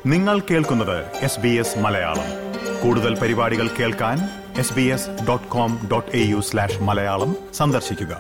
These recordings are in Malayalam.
നിങ്ങൾ കേൾക്കുന്നത് എസ് ബി എസ് മലയാളം കൂടുതൽ പരിപാടികൾ കേൾക്കാൻ S B S dot com dot A U slash Malayalam സന്ദർശിക്കുക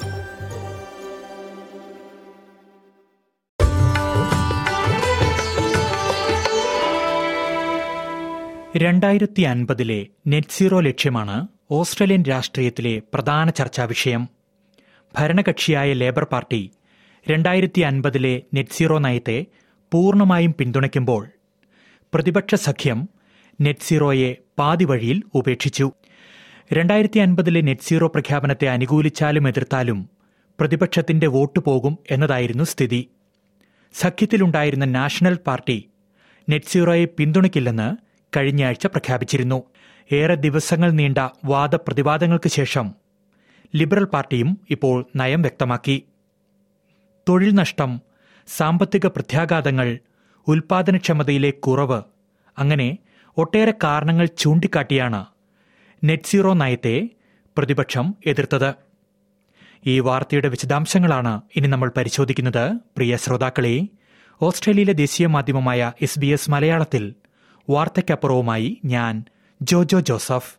രണ്ടായിരത്തി അൻപതിലെ നെറ്റ് സീറോ ലക്ഷ്യമാണ് ഓസ്ട്രേലിയൻ രാഷ്ട്രീയത്തിലെ പ്രധാന ചർച്ചാ വിഷയം ഭരണകക്ഷിയായ ലേബർ പാർട്ടി രണ്ടായിരത്തി അൻപതിലെ നെറ്റ് സീറോ നയത്തെ പൂർണ്ണമായും പിന്തുണയ്ക്കുമ്പോൾ പ്രതിപക്ഷ സഖ്യം നെറ്റ് സീറോയെ പാതി വഴിയിൽ ഉപേക്ഷിച്ചു രണ്ടായിരത്തി അൻപതിലെ നെറ്റ് സീറോ പ്രഖ്യാപനത്തെ അനുകൂലിച്ചാലും എതിർത്താലും പ്രതിപക്ഷത്തിന്റെ വോട്ട് പോകും എന്നതായിരുന്നു സ്ഥിതി സഖ്യത്തിലുണ്ടായിരുന്ന നാഷണൽ പാർട്ടി നെറ്റ് സീറോയെ പിന്തുണയ്ക്കില്ലെന്ന് കഴിഞ്ഞയാഴ്ച പ്രഖ്യാപിച്ചിരുന്നു ഏറെ ദിവസങ്ങൾ നീണ്ട വാദപ്രതിവാദങ്ങൾക്ക് ശേഷം ലിബറൽ പാർട്ടിയും ഇപ്പോൾ നയം വ്യക്തമാക്കി തൊഴിൽ നഷ്ടം സാമ്പത്തിക പ്രത്യാഘാതങ്ങൾ ഉൽപാദനക്ഷമതയിലെ കുറവ് അങ്ങനെ ഒട്ടേറെ കാരണങ്ങൾ ചൂണ്ടിക്കാട്ടിയാണ് നെറ്റ് സീറോ നയത്തെ പ്രതിപക്ഷം എതിർത്തത് ഈ വാർത്തയുടെ വിശദാംശങ്ങളാണ് ഇനി നമ്മൾ പരിശോധിക്കുന്നത് പ്രിയ ശ്രോതാക്കളെ ഓസ്ട്രേലിയയിലെ ദേശീയ മാധ്യമമായ എസ് ബി എസ് മലയാളത്തിൽ വാർത്തയ്ക്കപ്പുറവുമായി ഞാൻ ജോജോ ജോസഫ്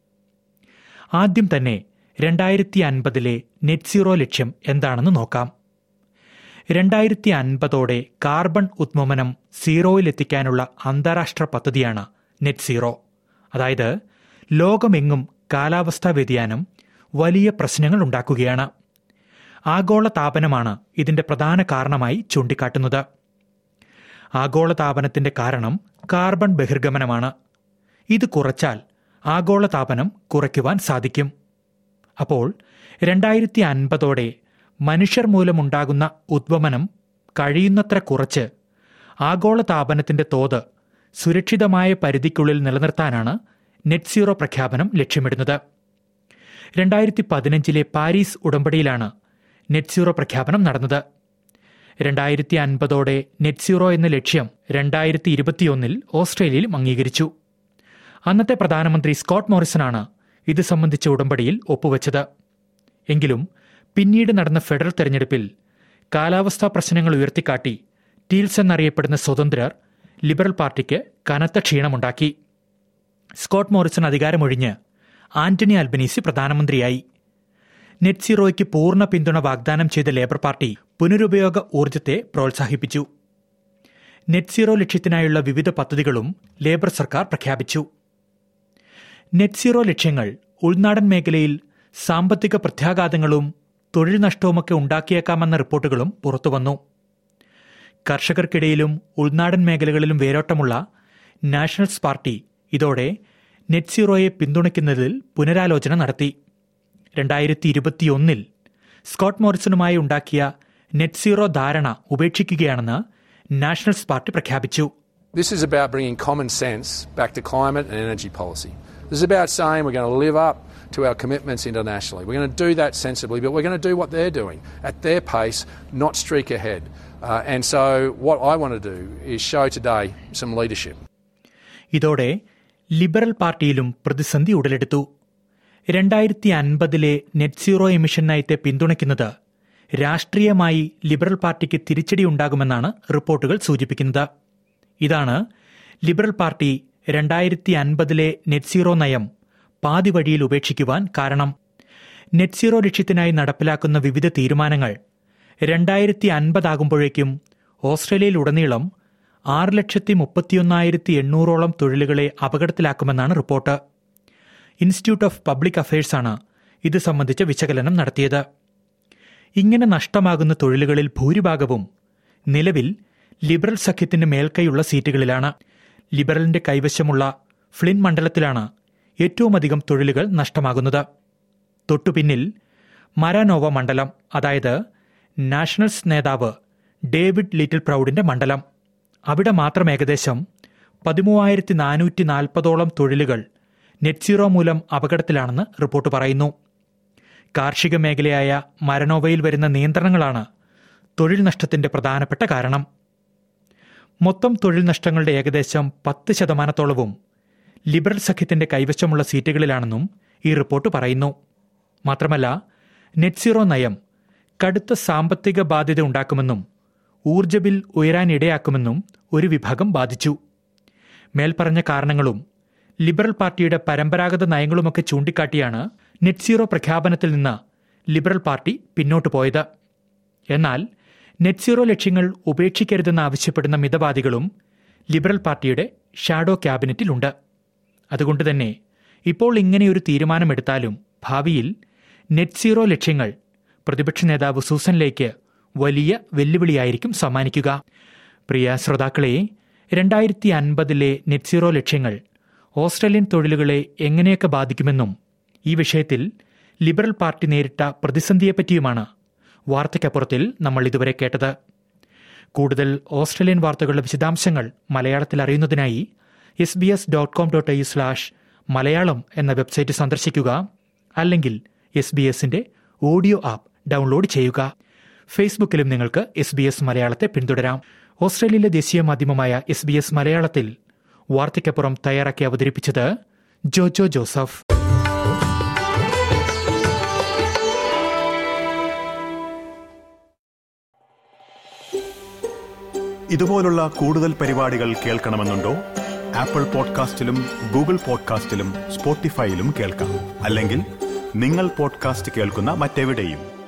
ആദ്യം തന്നെ രണ്ടായിരത്തി അൻപതിലെ നെറ്റ് സീറോ ലക്ഷ്യം എന്താണെന്ന് നോക്കാം രണ്ടായിരത്തി അൻപതോടെ കാർബൺ ഉദ്വമനം സീറോയിലെത്തിക്കാനുള്ള അന്താരാഷ്ട്ര പദ്ധതിയാണ് നെറ്റ് സീറോ അതായത് ലോകമെങ്ങും കാലാവസ്ഥാ വ്യതിയാനം വലിയ പ്രശ്നങ്ങൾ ഉണ്ടാക്കുകയാണ് ആഗോള താപനമാണ് ഇതിന്റെ പ്രധാന കാരണമായി ചൂണ്ടിക്കാട്ടുന്നത് ആഗോള താപനത്തിന്റെ കാരണം കാർബൺ ബഹിർഗമനമാണ് ഇത് കുറച്ചാൽ ആഗോള താപനം കുറയ്ക്കുവാൻ സാധിക്കും അപ്പോൾ രണ്ടായിരത്തി അൻപതോടെ മനുഷ്യർ മൂലമുണ്ടാകുന്ന ഉദ്വമനം കഴിയുന്നത്ര കുറച്ച് ആഗോള താപനത്തിന്റെ തോത് സുരക്ഷിതമായ പരിധിക്കുള്ളിൽ നിലനിർത്താനാണ് നെറ്റ് സീറോ പ്രഖ്യാപനം ലക്ഷ്യമിടുന്നത് രണ്ടായിരത്തി പതിനഞ്ചിലെ പാരീസ് ഉടമ്പടിയിലാണ് നെറ്റ് സീറോ പ്രഖ്യാപനം നടന്നത് രണ്ടായിരത്തി അൻപതോടെ നെറ്റ് സീറോ എന്ന ലക്ഷ്യം രണ്ടായിരത്തി ഇരുപത്തിയൊന്നിൽ ഓസ്ട്രേലിയയിലും അംഗീകരിച്ചു അന്നത്തെ പ്രധാനമന്ത്രി സ്കോട്ട് മോറിസണാണ് ഇത് സംബന്ധിച്ച ഉടമ്പടിയിൽ ഒപ്പുവെച്ചത് എങ്കിലും പിന്നീട് നടന്ന ഫെഡറൽ തെരഞ്ഞെടുപ്പിൽ കാലാവസ്ഥാ പ്രശ്നങ്ങൾ ഉയർത്തിക്കാട്ടി ടീൽസ് എന്നറിയപ്പെടുന്ന സ്വതന്ത്രർ ലിബറൽ പാർട്ടിക്ക് കനത്ത ക്ഷീണമുണ്ടാക്കി സ്കോട്ട് മോറിസൺ അധികാരമൊഴിഞ്ഞ് ആന്റണി അൽബനീസി പ്രധാനമന്ത്രിയായി നെറ്റ് സീറോയ്ക്ക് പൂർണ്ണ പിന്തുണ വാഗ്ദാനം ചെയ്ത ലേബർ പാർട്ടി പുനരുപയോഗ ഊർജ്ജത്തെ പ്രോത്സാഹിപ്പിച്ചു നെറ്റ് സീറോ ലക്ഷ്യത്തിനായുള്ള വിവിധ പദ്ധതികളും ലേബർ സർക്കാർ പ്രഖ്യാപിച്ചു നെറ്റ് സീറോ ലക്ഷ്യങ്ങൾ ഉൾനാടൻ മേഖലയിൽ സാമ്പത്തിക പ്രത്യാഘാതങ്ങളും തൊഴിൽ നഷ്ടവുമൊക്കെ ഉണ്ടാക്കിയേക്കാമെന്ന റിപ്പോർട്ടുകളും പുറത്തുവന്നു കർഷകർക്കിടയിലും ഉൾനാടൻ മേഖലകളിലും വേരോട്ടമുള്ള നാഷണൽസ് പാർട്ടി ഇതോടെ നെറ്റ് സീറോയെ പിന്തുണയ്ക്കുന്നതിൽ പുനരാലോചന നടത്തി രണ്ടായിരത്തി ഇരുപത്തിയൊന്നിൽ സ്കോട്ട് മോറിസണുമായി ഉണ്ടാക്കിയ നെറ്റ് സീറോ ധാരണ ഉപേക്ഷിക്കുകയാണെന്ന് നാഷണൽസ് പാർട്ടി പ്രഖ്യാപിച്ചു This is about bringing common sense back to climate and energy policy. This is about saying we're going to live up to our commitments internationally. We're going to do that sensibly, but we're going to do what they're doing at their pace, not streak ahead. Uh, and so, what I want to do is show today some leadership. ഇതോടെ ലിബറൽ പാർട്ടിയിലും പ്രതിസന്ധി ഉടലെടുത്തു രണ്ടായിരത്തി അൻപതിലെ നെറ്റ് സീറോ എമിഷൻ നയത്തെ പിന്തുണയ്ക്കുന്നത് രാഷ്ട്രീയമായി ലിബറൽ പാർട്ടിക്ക് തിരിച്ചടി ഉണ്ടാകുമെന്നാണ് റിപ്പോർട്ടുകൾ സൂചിപ്പിക്കുന്നത് ഇതാണ് ലിബറൽ പാർട്ടി രണ്ടായിരത്തി അൻപതിലെ നെറ്റ് സീറോ നയം പാതി വഴിയിൽ ഉപേക്ഷിക്കുവാൻ കാരണം നെറ്റ് സീറോ ലക്ഷ്യത്തിനായി നടപ്പിലാക്കുന്ന വിവിധ തീരുമാനങ്ങൾ രണ്ടായിരത്തി അൻപതാകുമ്പോഴേക്കും ഓസ്ട്രേലിയയിലുടനീളം ആറ് ലക്ഷത്തി മുപ്പത്തിയൊന്നായിരത്തി എണ്ണൂറോളം തൊഴിലുകളെ അപകടത്തിലാക്കുമെന്നാണ് റിപ്പോർട്ട് ഇൻസ്റ്റിറ്റ്യൂട്ട് ഓഫ് പബ്ലിക് അഫയേഴ്സാണ് ഇത് സംബന്ധിച്ച വിശകലനം നടത്തിയത് ഇങ്ങനെ നഷ്ടമാകുന്ന തൊഴിലുകളിൽ ഭൂരിഭാഗവും നിലവിൽ ലിബറൽ സഖ്യത്തിന് മേൽക്കൈയുള്ള സീറ്റുകളിലാണ് ലിബറലിന്റെ കൈവശമുള്ള ഫ്ലിൻ മണ്ഡലത്തിലാണ് ഏറ്റവുമധികം തൊഴിലുകൾ നഷ്ടമാകുന്നത് തൊട്ടുപിന്നിൽ മരാനോവ മണ്ഡലം അതായത് നാഷണൽസ് നേതാവ് ഡേവിഡ് ലിറ്റിൽ പ്രൗഡിന്റെ മണ്ഡലം അവിടെ മാത്രം ഏകദേശം പതിമൂവായിരത്തി നാനൂറ്റി നാൽപ്പതോളം തൊഴിലുകൾ നെറ്റ് സീറോ മൂലം അപകടത്തിലാണെന്ന് റിപ്പോർട്ട് പറയുന്നു കാർഷിക മേഖലയായ മരനോവയിൽ വരുന്ന നിയന്ത്രണങ്ങളാണ് തൊഴിൽ നഷ്ടത്തിന്റെ പ്രധാനപ്പെട്ട കാരണം മൊത്തം തൊഴിൽ നഷ്ടങ്ങളുടെ ഏകദേശം പത്ത് ശതമാനത്തോളവും ലിബറൽ സഖ്യത്തിന്റെ കൈവശമുള്ള സീറ്റുകളിലാണെന്നും ഈ റിപ്പോർട്ട് പറയുന്നു മാത്രമല്ല നെറ്റ് സീറോ നയം കടുത്ത സാമ്പത്തിക ബാധ്യത ഉണ്ടാക്കുമെന്നും ഊർജ്ജ ബിൽ ഉയരാനിടയാക്കുമെന്നും ഒരു വിഭാഗം ബാധിച്ചു മേൽപ്പറഞ്ഞ കാരണങ്ങളും ലിബറൽ പാർട്ടിയുടെ പരമ്പരാഗത നയങ്ങളുമൊക്കെ ചൂണ്ടിക്കാട്ടിയാണ് നെറ്റ് സീറോ പ്രഖ്യാപനത്തിൽ നിന്ന് ലിബറൽ പാർട്ടി പിന്നോട്ട് പോയത് എന്നാൽ നെറ്റ് സീറോ ലക്ഷ്യങ്ങൾ ഉപേക്ഷിക്കരുതെന്ന് ആവശ്യപ്പെടുന്ന മിതവാദികളും ലിബറൽ പാർട്ടിയുടെ ഷാഡോ ക്യാബിനറ്റിലുണ്ട് അതുകൊണ്ട് തന്നെ ഇപ്പോൾ ഇങ്ങനെയൊരു തീരുമാനമെടുത്താലും ഭാവിയിൽ നെറ്റ് സീറോ ലക്ഷ്യങ്ങൾ പ്രതിപക്ഷ നേതാവ് സൂസനിലേക്ക് വലിയ വെല്ലുവിളിയായിരിക്കും സമ്മാനിക്കുക പ്രിയ ശ്രോതാക്കളെ രണ്ടായിരത്തി അൻപതിലെ നെറ്റ് സീറോ ലക്ഷ്യങ്ങൾ ഓസ്ട്രേലിയൻ തൊഴിലുകളെ എങ്ങനെയൊക്കെ ബാധിക്കുമെന്നും ഈ വിഷയത്തിൽ ലിബറൽ പാർട്ടി നേരിട്ട പ്രതിസന്ധിയെപ്പറ്റിയുമാണ് വാർത്തയ്ക്കപ്പുറത്തിൽ നമ്മൾ ഇതുവരെ കേട്ടത് കൂടുതൽ ഓസ്ട്രേലിയൻ വാർത്തകളുടെ വിശദാംശങ്ങൾ മലയാളത്തിൽ അറിയുന്നതിനായി S B S dot com dot I slash Malayalam എന്ന വെബ്സൈറ്റ് സന്ദർശിക്കുക അല്ലെങ്കിൽ എസ് ബി എസിന്റെ ഓഡിയോ ആപ്പ് ഡൗൺലോഡ് ചെയ്യുക ഫേസ്ബുക്കിലും നിങ്ങൾക്ക് എസ് ബി എസ് മലയാളത്തെ പിന്തുടരാം ഓസ്ട്രേലിയയിലെ ദേശീയ മാധ്യമമായ എസ് ബി എസ് മലയാളത്തിൽ വാർത്തയ്ക്കപ്പുറം തയ്യാറാക്കി അവതരിപ്പിച്ചത് ജോജോ ജോസഫ് ഇതുപോലുള്ള കൂടുതൽ പരിപാടികൾ കേൾക്കണമെന്നുണ്ടോ ആപ്പിൾ പോഡ്കാസ്റ്റിലും ഗൂഗിൾ പോഡ്കാസ്റ്റിലും സ്പോട്ടിഫൈയിലും കേൾക്കാം അല്ലെങ്കിൽ നിങ്ങൾ പോഡ്കാസ്റ്റ് കേൾക്കുന്ന മറ്റെവിടെയും